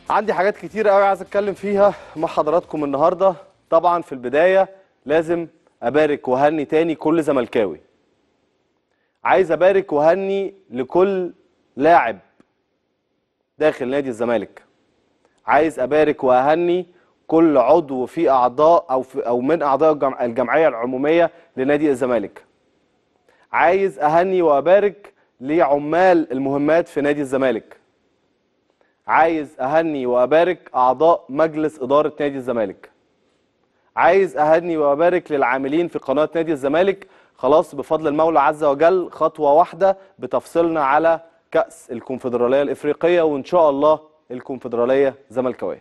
عندي حاجات كتير قوي عايز اتكلم فيها مع حضراتكم النهارده طبعا في البدايه لازم ابارك وهني تاني كل زملكاوي عايز ابارك وهني لكل لاعب داخل نادي الزمالك عايز ابارك واهني كل عضو في اعضاء او في او من اعضاء الجمع- الجمعيه العموميه لنادي الزمالك عايز اهني وابارك لعمال المهمات في نادي الزمالك عايز اهني وابارك اعضاء مجلس اداره نادي الزمالك عايز اهني وابارك للعاملين في قناه نادي الزمالك خلاص بفضل المولى عز وجل خطوه واحده بتفصلنا على كاس الكونفدراليه الافريقيه وان شاء الله الكونفدراليه زملكاويه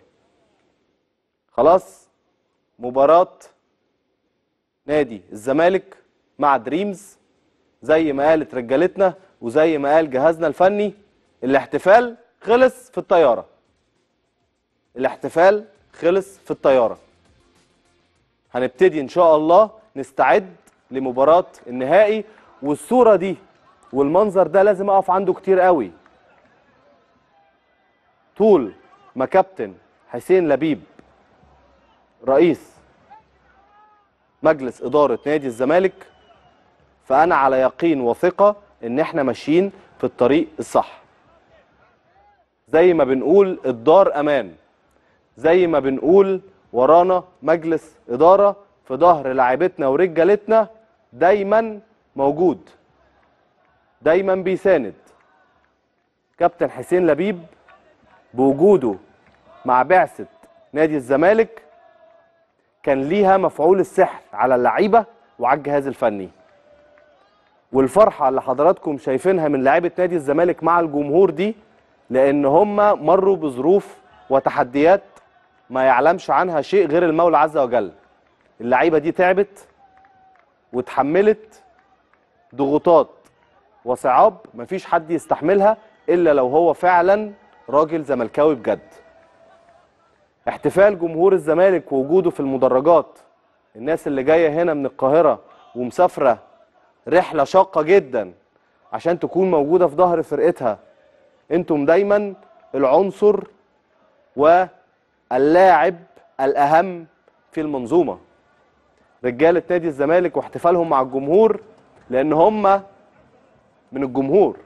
خلاص مباراه نادي الزمالك مع دريمز زي ما قالت رجالتنا وزي ما قال جهازنا الفني الاحتفال خلص في الطياره الاحتفال خلص في الطياره هنبتدي ان شاء الله نستعد لمباراه النهائي والصوره دي والمنظر ده لازم اقف عنده كتير قوي طول ما كابتن حسين لبيب رئيس مجلس اداره نادي الزمالك فانا على يقين وثقه ان احنا ماشيين في الطريق الصح زي ما بنقول الدار امان زي ما بنقول ورانا مجلس اداره في ظهر لاعيبتنا ورجالتنا دايما موجود دايما بيساند كابتن حسين لبيب بوجوده مع بعثه نادي الزمالك كان ليها مفعول السحر على اللعيبه وعلى الجهاز الفني والفرحه اللي حضراتكم شايفينها من لعيبه نادي الزمالك مع الجمهور دي لان هم مروا بظروف وتحديات ما يعلمش عنها شيء غير المولى عز وجل اللعيبه دي تعبت وتحملت ضغوطات وصعاب مفيش حد يستحملها الا لو هو فعلا راجل زملكاوي بجد احتفال جمهور الزمالك ووجوده في المدرجات الناس اللي جايه هنا من القاهره ومسافره رحله شاقه جدا عشان تكون موجوده في ظهر فرقتها انتم دايما العنصر واللاعب الاهم في المنظومه رجاله نادي الزمالك واحتفالهم مع الجمهور لان هم من الجمهور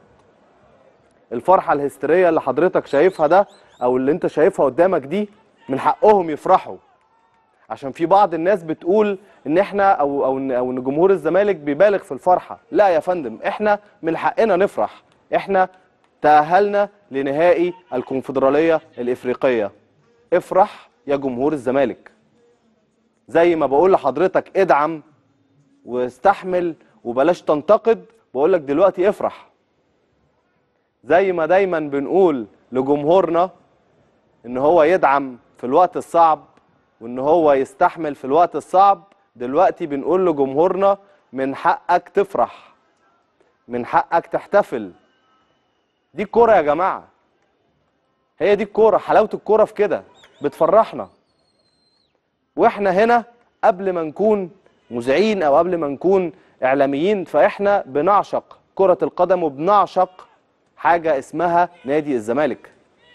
الفرحه الهستيريه اللي حضرتك شايفها ده او اللي انت شايفها قدامك دي من حقهم يفرحوا عشان في بعض الناس بتقول ان احنا او او ان او ان جمهور الزمالك بيبالغ في الفرحه لا يا فندم احنا من حقنا نفرح احنا تاهلنا لنهائي الكونفدراليه الافريقيه افرح يا جمهور الزمالك زي ما بقول لحضرتك ادعم واستحمل وبلاش تنتقد بقول لك دلوقتي افرح زي ما دايما بنقول لجمهورنا ان هو يدعم في الوقت الصعب وان هو يستحمل في الوقت الصعب دلوقتي بنقول لجمهورنا من حقك تفرح من حقك تحتفل دي الكوره يا جماعه هي دي الكوره حلاوه الكوره في كده بتفرحنا واحنا هنا قبل ما نكون مذيعين او قبل ما نكون اعلاميين فاحنا بنعشق كره القدم وبنعشق حاجه اسمها نادي الزمالك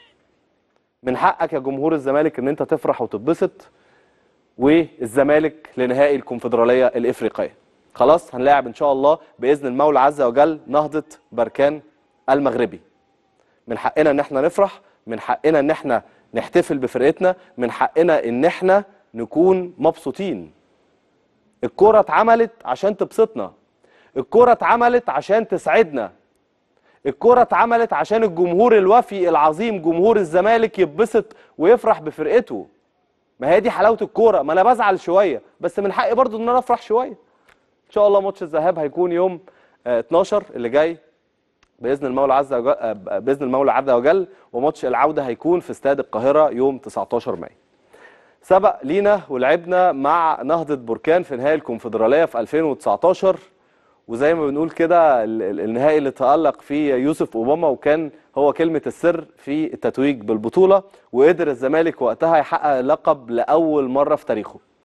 من حقك يا جمهور الزمالك ان انت تفرح وتتبسط والزمالك لنهائي الكونفدراليه الافريقيه خلاص هنلاعب ان شاء الله باذن المولى عز وجل نهضه بركان المغربي من حقنا ان احنا نفرح من حقنا ان احنا نحتفل بفرقتنا من حقنا ان احنا نكون مبسوطين الكرة اتعملت عشان تبسطنا الكرة اتعملت عشان تسعدنا الكرة اتعملت عشان الجمهور الوفي العظيم جمهور الزمالك يتبسط ويفرح بفرقته ما هي دي حلاوة الكورة ما انا بزعل شوية بس من حقي برضو ان انا افرح شوية ان شاء الله ماتش الذهاب هيكون يوم آه، 12 اللي جاي باذن المولى عز وجل آه، باذن المولى عز وجل وماتش العودة هيكون في استاد القاهرة يوم 19 مايو سبق لينا ولعبنا مع نهضة بركان في نهائي الكونفدرالية في 2019 وزي ما بنقول كده ال- ال- النهائي اللي تألق فيه يوسف أوباما وكان هو كلمة السر في التتويج بالبطولة وقدر الزمالك وقتها يحقق لقب لأول مرة في تاريخه